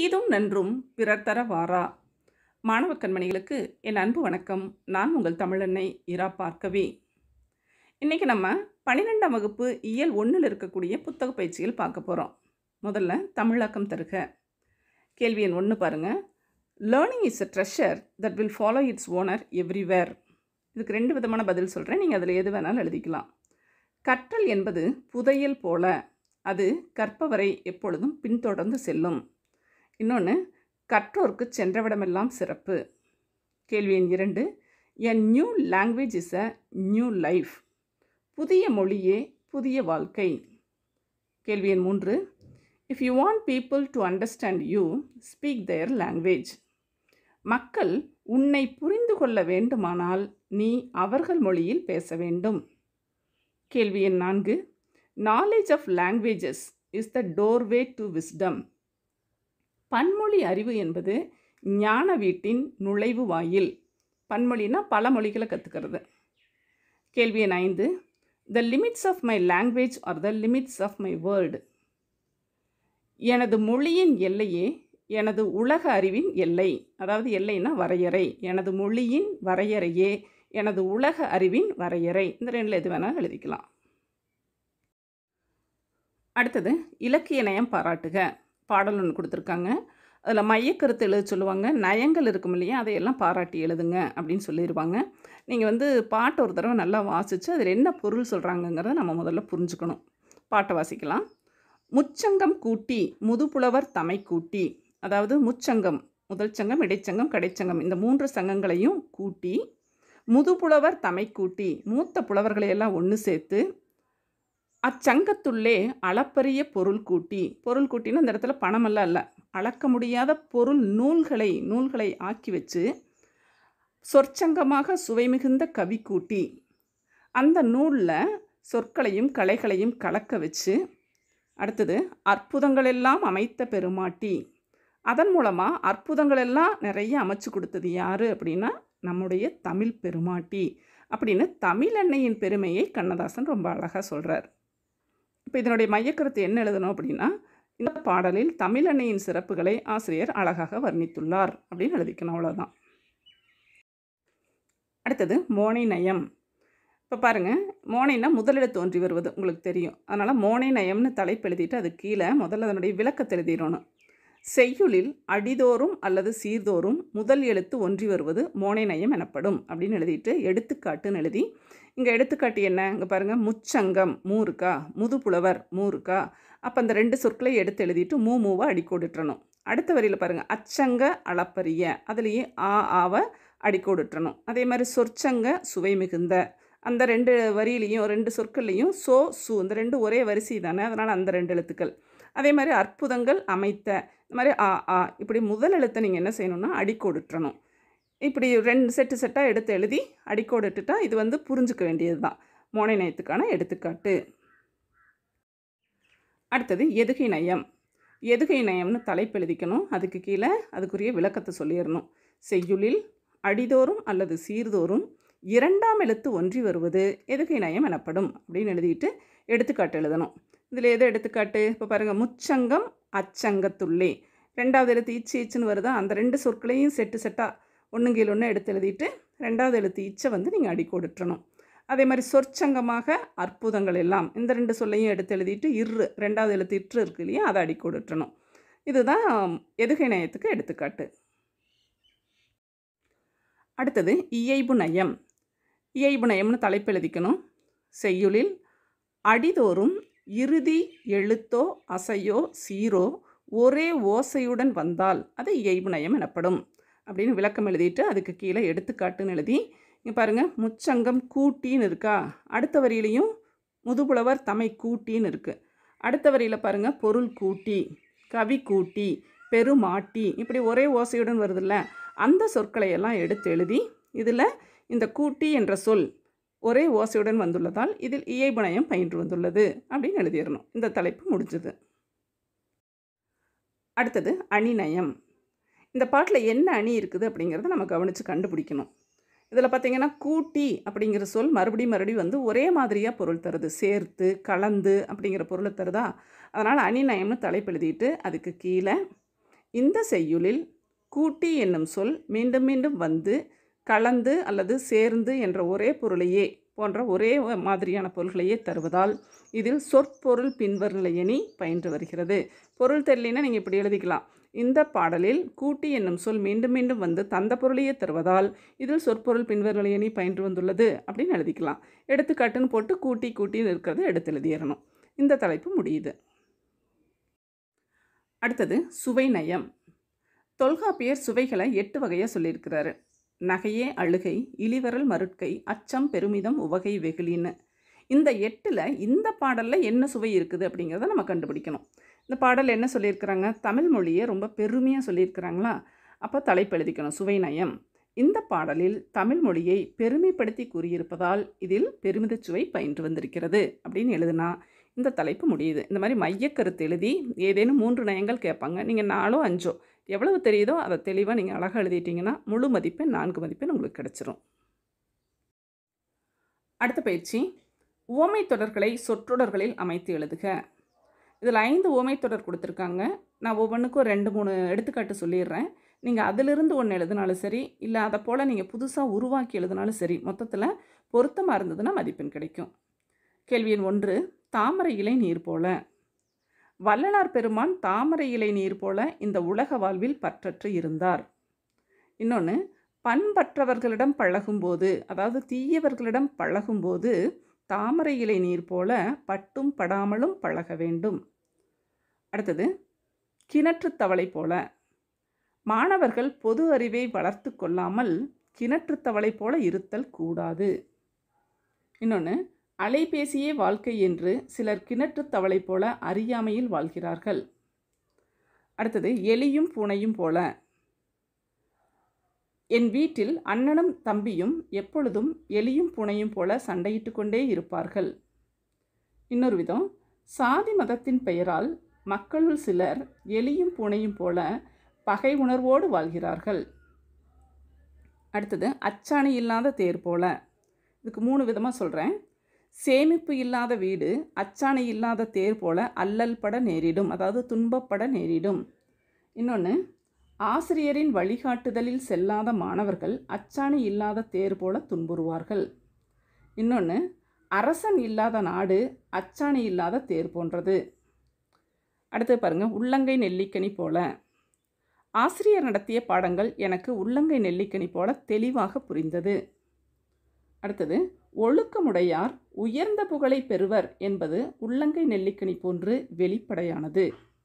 தீதும் நன்றும் பிறர் தர வாரா மாணவ கண்மணிகளுக்கு என் அன்பு வணக்கம் நான் உங்கள் தமிழன்னை இரா பார்க்கவே இன்றைக்கி நம்ம பன்னிரெண்டாம் வகுப்பு இயல் ஒன்றில் இருக்கக்கூடிய புத்தக பயிற்சிகள் பார்க்க போகிறோம் முதல்ல தமிழாக்கம் தருக கேள்வி எண் ஒன்று பாருங்கள் learning is a treasure that will follow its owner everywhere இதுக்கு ரெண்டு விதமான பதில் சொல்கிறேன் நீங்கள் அதில் எது வேணாலும் எழுதிக்கலாம் கற்றல் என்பது புதையல் போல அது கற்பவரை எப்பொழுதும் பின்தொடர்ந்து செல்லும் இன்னொன்று கற்றோர்க்கு சென்றவிடமெல்லாம் சிறப்பு கேள்வி எண் இரண்டு a new language is a new life புதிய மொழியே புதிய வாழ்க்கை கேள்வி எண் மூன்று if you want people to understand you speak their language மக்கள் உன்னை புரிந்து கொள்ள வேண்டுமானால் நீ அவர்கள் மொழியில் பேச வேண்டும் கேள்வி எண் நான்கு knowledge of languages is the doorway to wisdom பன்மொழி அறிவு என்பது ஞான வீட்டின் நுழைவு வாயில் பன்மொழினா பல மொழிகளை கற்றுக்கிறது கேள்வி எண் ஐந்து the limits of my language are the limits of my world எனது மொழியின் எல்லையே எனது உலக அறிவின் எல்லை அதாவது எல்லைனா வரையறை எனது மொழியின் வரையறையே எனது உலக அறிவின் வரையறை இந்த ரெண்டில் எது வேணாலும் எழுதிக்கலாம் அடுத்தது இலக்கிய நயம் பாராட்டுக பாடல் ஒன்று கொடுத்துருக்காங்க அதில் மையக்கருத்து எழுத சொல்லுவாங்க நயங்கள் இருக்கும் இல்லையா அதையெல்லாம் பாராட்டி எழுதுங்க அப்படின்னு சொல்லிடுவாங்க நீங்கள் வந்து பாட்டை ஒரு தடவை நல்லா வாசித்து அதில் என்ன பொருள் சொல்கிறாங்கங்கிறத நம்ம முதல்ல புரிஞ்சுக்கணும் பாட்டை வாசிக்கலாம் முச்சங்கம் கூட்டி முதுபுலவர் தமை கூட்டி அதாவது முச்சங்கம் முதல் சங்கம் இடைச்சங்கம் கடைச்சங்கம் இந்த மூன்று சங்கங்களையும் கூட்டி முதுபுலவர் தமை கூட்டி மூத்த புலவர்களை எல்லாம் ஒன்று சேர்த்து அச்சங்கத்துள்ளே அளப்பரிய பொருள் கூட்டி பொருள் கூட்டின்னு அந்த இடத்துல பணமெல்லாம் இல்லை அளக்க முடியாத பொருள் நூல்களை நூல்களை ஆக்கி வச்சு சொற்சங்கமாக சுவை மிகுந்த கவி கூட்டி அந்த நூலில் சொற்களையும் கலைகளையும் கலக்க வச்சு அடுத்தது அற்புதங்களெல்லாம் அமைத்த பெருமாட்டி அதன் மூலமாக அற்புதங்களெல்லாம் நிறைய அமைச்சு கொடுத்தது யார் அப்படின்னா நம்முடைய தமிழ் பெருமாட்டி அப்படின்னு தமிழ் அன்னையின் பெருமையை கண்ணதாசன் ரொம்ப அழகாக சொல்கிறார் இப்போ இதனுடைய மையக்கருத்து என்ன எழுதணும் அப்படின்னா இந்த பாடலில் தமிழ் அன்னையின் சிறப்புகளை ஆசிரியர் அழகாக வர்ணித்துள்ளார் அப்படின்னு எழுதிக்கணும் அவ்வளோதான் அடுத்தது மோனை நயம் இப்போ பாருங்கள் மோனைனா முதலில் தோன்றி வருவது உங்களுக்கு தெரியும் அதனால் மோனை நயம்னு தலைப்பு எழுதிட்டு அது கீழே முதல்ல அதனுடைய விளக்கத்தை எழுதிடணும் செய்யுளில் அடிதோறும் அல்லது சீர்தோறும் முதல் எழுத்து ஒன்றி வருவது மோனை நயம் எனப்படும் அப்படின்னு எழுதிட்டு எடுத்துக்காட்டுன்னு எழுதி இங்கே எடுத்துக்காட்டு என்ன இங்கே பாருங்கள் முச்சங்கம் மூ இருக்கா முதுபுலவர் மூ இருக்கா அப்போ அந்த ரெண்டு சொற்களை எடுத்து எழுதிட்டு மூ மூவை அடிக்கோடிட்டுறணும் அடுத்த வரியில் பாருங்கள் அச்சங்க அளப்பரிய அதுலேயே ஆ ஆவை அடிக்கோடிட்டுறணும் அதே மாதிரி சொற்சங்க சுவை மிகுந்த அந்த ரெண்டு வரியிலையும் ரெண்டு சொற்கள்லையும் சோ சு இந்த ரெண்டு ஒரே வரிசை தானே அதனால் அந்த ரெண்டு எழுத்துக்கள் அதே மாதிரி அற்புதங்கள் அமைத்த இந்த மாதிரி ஆ ஆ இப்படி முதல் எழுத்தை நீங்கள் என்ன செய்யணும்னா அடிக்கோடிட்டுறணும் இப்படி ரெண்டு செட்டு செட்டாக எடுத்து எழுதி அடிக்கோடிட்டுட்டா இது வந்து புரிஞ்சுக்க வேண்டியது தான் மோனை நயத்துக்கான எடுத்துக்காட்டு அடுத்தது எதுகை நயம் எதுகை நயம்னு தலைப்பு எழுதிக்கணும் அதுக்கு கீழே அதுக்குரிய விளக்கத்தை சொல்லிடணும் செய்யுளில் அடிதோறும் அல்லது சீர்தோறும் இரண்டாம் எழுத்து ஒன்றி வருவது எதுகை நயம் எனப்படும் அப்படின்னு எழுதிட்டு எடுத்துக்காட்டு எழுதணும் இதில் எது எடுத்துக்காட்டு இப்போ பாருங்கள் முச்சங்கம் அச்சங்கத்துள்ளே ரெண்டாவது எழுத்து இச்சு இச்சுன்னு வருதா அந்த ரெண்டு சொற்களையும் செட்டு செட்டாக ஒன்றுங்கீழ் ஒன்று எடுத்து எழுதிட்டு ரெண்டாவது எழுத்து இச்சை வந்து நீங்கள் அடிக்கோடிட்டுறணும் அதே மாதிரி சொற்சங்கமாக அற்புதங்கள் எல்லாம் இந்த ரெண்டு சொல்லையும் எடுத்து எழுதிட்டு இரு ரெண்டாவது எழுத்து இற்று இருக்கு இல்லையா அதை அடிக்கோடிட்டுறணும் இதுதான் எதுகை நயத்துக்கு எடுத்துக்காட்டு அடுத்தது இயைபு நயம் இயைபு நயம்னு தலைப்பு எழுதிக்கணும் செய்யுளில் அடிதோறும் இறுதி எழுத்தோ அசையோ சீரோ ஒரே ஓசையுடன் வந்தால் அது இயைபு நயம் எனப்படும் அப்படின்னு விளக்கம் எழுதிட்டு அதுக்கு கீழே எடுத்துக்காட்டுன்னு எழுதி இங்கே பாருங்கள் முச்சங்கம் கூட்டின்னு இருக்கா அடுத்த வரியிலையும் முதுபுலவர் தமை கூட்டின்னு இருக்குது அடுத்த வரியில் பாருங்கள் பொருள் கூட்டி கவி கூட்டி பெருமாட்டி இப்படி ஒரே ஓசையுடன் வருதில்ல அந்த சொற்களை எல்லாம் எடுத்து எழுதி இதில் இந்த கூட்டி என்ற சொல் ஒரே ஓசையுடன் வந்துள்ளதால் இதில் இயைபுணயம் பயின்று வந்துள்ளது அப்படின்னு எழுதிடணும் இந்த தலைப்பு முடிஞ்சது அடுத்தது அணிநயம் இந்த பாட்டில் என்ன அணி இருக்குது அப்படிங்கிறத நம்ம கவனித்து கண்டுபிடிக்கணும் இதில் பார்த்தீங்கன்னா கூட்டி அப்படிங்கிற சொல் மறுபடியும் மறுபடியும் வந்து ஒரே மாதிரியாக பொருள் தருது சேர்த்து கலந்து அப்படிங்கிற பொருளை தருதா அதனால் அணிநயம்னு தலைப்பு எழுதிட்டு அதுக்கு கீழே இந்த செய்யுளில் கூட்டி என்னும் சொல் மீண்டும் மீண்டும் வந்து கலந்து அல்லது சேர்ந்து என்ற ஒரே பொருளையே போன்ற ஒரே மாதிரியான பொருள்களையே தருவதால் இதில் சொற்பொருள் பின்வருநிலை எணி பயின்று வருகிறது பொருள் தெரியலைன்னா நீங்கள் இப்படி எழுதிக்கலாம் இந்த பாடலில் கூட்டி என்னும் சொல் மீண்டும் மீண்டும் வந்து தந்த பொருளையே தருவதால் இதில் சொற்பொருள் பின்வருநிலை எணி பயின்று வந்துள்ளது அப்படின்னு எழுதிக்கலாம் எடுத்துக்காட்டுன்னு போட்டு கூட்டி கூட்டின்னு இருக்கிறத எடுத்து எழுதிடணும் இந்த தலைப்பு முடியுது அடுத்தது சுவை நயம் தொல்காப்பியர் சுவைகளை எட்டு வகையாக சொல்லியிருக்கிறாரு நகையே அழுகை இளிவரல் மருட்கை அச்சம் பெருமிதம் உவகை வெகுளின்னு இந்த எட்டில் இந்த பாடலில் என்ன சுவை இருக்குது அப்படிங்கிறத நம்ம கண்டுபிடிக்கணும் இந்த பாடல் என்ன சொல்லியிருக்கிறாங்க தமிழ் மொழியை ரொம்ப பெருமையாக சொல்லியிருக்கிறாங்களா அப்போ தலைப்பு எழுதிக்கணும் சுவை நயம் இந்த பாடலில் தமிழ் மொழியை பெருமைப்படுத்தி கூறியிருப்பதால் இதில் பெருமிதச் சுவை பயின்று வந்திருக்கிறது அப்படின்னு எழுதுனா இந்த தலைப்பு முடியுது இந்த மாதிரி மையக்கருத்து எழுதி ஏதேனும் மூன்று நயங்கள் கேட்பாங்க நீங்கள் நாலோ அஞ்சோ எவ்வளவு தெரியுதோ அதை தெளிவாக நீங்கள் அழகாக எழுதிட்டீங்கன்னா முழு மதிப்பெண் நான்கு மதிப்பெண் உங்களுக்கு கிடச்சிரும் அடுத்த பயிற்சி உவமை தொடர்களை சொற்றொடர்களில் அமைத்து எழுதுக இதில் ஐந்து உவமை தொடர் கொடுத்துருக்காங்க நான் ஒவ்வொன்றுக்கும் ரெண்டு மூணு எடுத்துக்காட்டு சொல்லிடுறேன் நீங்கள் அதிலிருந்து ஒன்று எழுதினாலும் சரி இல்லை அதை போல் நீங்கள் புதுசாக உருவாக்கி எழுதினாலும் சரி மொத்தத்தில் பொருத்தமாக இருந்ததுன்னா மதிப்பெண் கிடைக்கும் கேள்வி எண் ஒன்று தாமரை இலை நீர் போல வள்ளலார் பெருமான் தாமரை இலை நீர் போல இந்த உலக வாழ்வில் பற்றற்று இருந்தார் இன்னொன்று பண்பற்றவர்களிடம் பழகும்போது அதாவது தீயவர்களிடம் பழகும்போது தாமரை இலை நீர் போல பட்டும் படாமலும் பழக வேண்டும் அடுத்தது கிணற்று தவளை போல மாணவர்கள் பொது அறிவை வளர்த்து கொள்ளாமல் கிணற்று தவளை போல இருத்தல் கூடாது இன்னொன்று அலைபேசியே வாழ்க்கை என்று சிலர் கிணற்று தவளை போல அறியாமையில் வாழ்கிறார்கள் அடுத்தது எலியும் பூனையும் போல என் வீட்டில் அண்ணனும் தம்பியும் எப்பொழுதும் எலியும் பூனையும் போல சண்டையிட்டு கொண்டே இருப்பார்கள் இன்னொரு விதம் சாதி மதத்தின் பெயரால் மக்களுள் சிலர் எலியும் பூனையும் போல பகை உணர்வோடு வாழ்கிறார்கள் அடுத்தது அச்சாணி இல்லாத தேர் போல இதுக்கு மூணு விதமாக சொல்கிறேன் சேமிப்பு இல்லாத வீடு அச்சாணி இல்லாத தேர் போல அல்லல் பட நேரிடும் அதாவது துன்பப்பட நேரிடும் இன்னொன்று ஆசிரியரின் வழிகாட்டுதலில் செல்லாத மாணவர்கள் அச்சாணி இல்லாத தேர் போல துன்புறுவார்கள் இன்னொன்று அரசன் இல்லாத நாடு அச்சாணி இல்லாத தேர் போன்றது அடுத்து பாருங்கள் உள்ளங்கை நெல்லிக்கனி போல ஆசிரியர் நடத்திய பாடங்கள் எனக்கு உள்ளங்கை நெல்லிக்கனி போல தெளிவாக புரிந்தது அடுத்தது ஒழுக்கமுடையார் உயர்ந்த புகழை பெறுவர் என்பது உள்ளங்கை நெல்லிக்கனி போன்று வெளிப்படையானது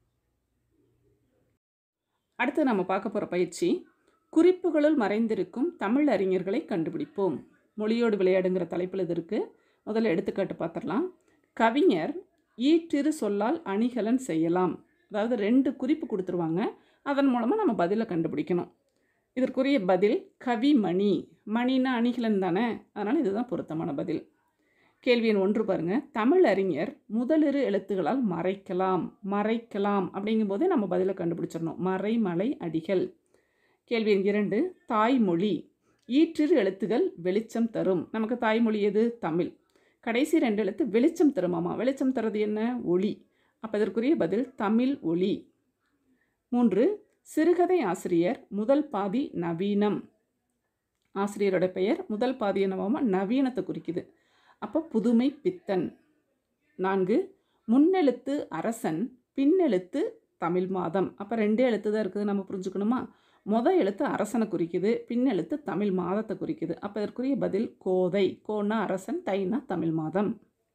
அடுத்து நம்ம பார்க்க போகிற பயிற்சி குறிப்புகளுள் மறைந்திருக்கும் தமிழ் அறிஞர்களை கண்டுபிடிப்போம் மொழியோடு விளையாடுங்கிற தலைப்பில் இது இருக்குது முதல்ல எடுத்துக்காட்டு பார்த்துடலாம் கவிஞர் ஈற்றிரு சொல்லால் அணிகலன் செய்யலாம் அதாவது ரெண்டு குறிப்பு கொடுத்துருவாங்க அதன் மூலமாக நம்ம பதிலை கண்டுபிடிக்கணும் இதற்குரிய பதில் கவிமணி மணினா அணிகலன் தானே அதனால் இதுதான் பொருத்தமான பதில் கேள்வி எண் ஒன்று பாருங்கள் தமிழ் அறிஞர் முதலிரு எழுத்துக்களால் மறைக்கலாம் மறைக்கலாம் அப்படிங்கும்போதே நம்ம பதிலை கண்டுபிடிச்சிடணும் மறை மலை அடிகள் கேள்வி எண் இரண்டு தாய்மொழி ஈற்றிரு எழுத்துகள் வெளிச்சம் தரும் நமக்கு தாய்மொழி எது தமிழ் கடைசி ரெண்டு எழுத்து வெளிச்சம் தருமாமா வெளிச்சம் தருது என்ன ஒளி அப்போ இதற்குரிய பதில் தமிழ் ஒளி மூன்று சிறுகதை ஆசிரியர் முதல் பாதி நவீனம் ஆசிரியரோட பெயர் முதல் பாதி என்னவாமா நவீனத்தை குறிக்குது அப்போ புதுமை பித்தன் நான்கு முன்னெழுத்து அரசன் பின்னெழுத்து தமிழ் மாதம் அப்போ ரெண்டே எழுத்து தான் இருக்குது நம்ம புரிஞ்சுக்கணுமா முத எழுத்து அரசனை குறிக்குது பின்னெழுத்து தமிழ் மாதத்தை குறிக்குது அப்போ இதற்குரிய பதில் கோதை கோனா அரசன் தைனா தமிழ் மாதம்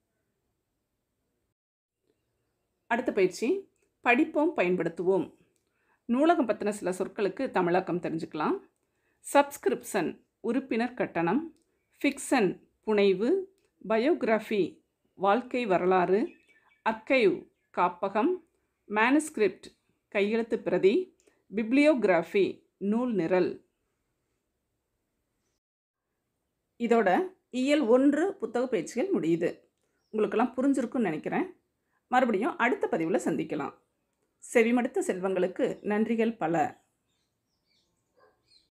அடுத்த பயிற்சி படிப்போம் பயன்படுத்துவோம் நூலகம் பற்றின சில சொற்களுக்கு தமிழாக்கம் தெரிஞ்சுக்கலாம் சப்ஸ்கிரிப்ஷன் உறுப்பினர் கட்டணம் ஃபிக்ஷன் புனைவு பயோகிராஃபி வாழ்க்கை வரலாறு அர்க்கைவ் காப்பகம் மேனுஸ்கிரிப்ட் கையெழுத்து பிரதி பிப்ளியோகிராஃபி நூல் நிரல் இதோட இயல் ஒன்று புத்தக பயிற்சிகள் முடியுது உங்களுக்கெல்லாம் புரிஞ்சிருக்குன்னு நினைக்கிறேன் மறுபடியும் அடுத்த பதிவில் சந்திக்கலாம் செவிமடுத்த செல்வங்களுக்கு நன்றிகள் பல